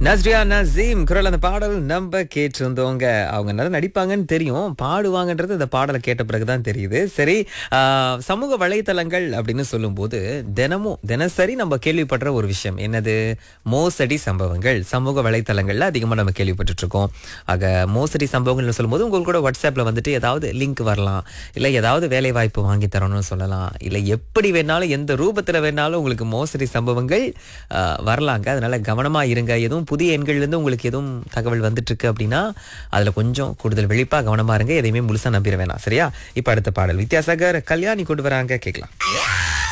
நஸ்ரியா நசீம் குரல் அந்த பாடல் நம்ம கேட்டிருந்தோங்க அவங்க நல்லா நடிப்பாங்கன்னு தெரியும் பாடுவாங்கன்றது இந்த பாடலை கேட்ட பிறகுதான் தெரியுது சரி ஆஹ், சமூக வலைத்தளங்கள் அப்படின்னு சொல்லும்போது தினமும் தினசரி நம்ம கேள்விப்படுற ஒரு விஷயம் என்னது மோசடி சம்பவங்கள் சமூக வலைத்தளங்கள்ல அதிகமா நம்ம கேள்விப்பட்டுட்டு இருக்கோம் ஆக மோசடி சம்பவங்கள்னு சொல்லும்போது உங்களுக்கு கூட வாட்ஸ்அப்ல வந்துட்டு ஏதாவது லிங்க் வரலாம் இல்ல ஏதாவது வேலை வாய்ப்பு வாங்கி தரணும்னு சொல்லலாம் இல்ல எப்படி வேணாலும் எந்த ரூபத்துல வேணாலும் உங்களுக்கு மோசடி சம்பவங்கள் ஆஹ், வரலாங்க அதனால கவனமா இருங்க எதுவும் புதிய எண்கள்ல இருந்து உங்களுக்கு எதுவும் தகவல் வந்துட்டு இருக்கு அப்படின்னா அதுல கொஞ்சம் கூடுதல் விழிப்பா கவனமா இருங்க எதையுமே முழுசா நம்பிட வேணாம் சரியா இப்ப அடுத்த பாடல் வித்யாசாகர் கல்யாணி கொண்டு வராங்க கேட்கலாம்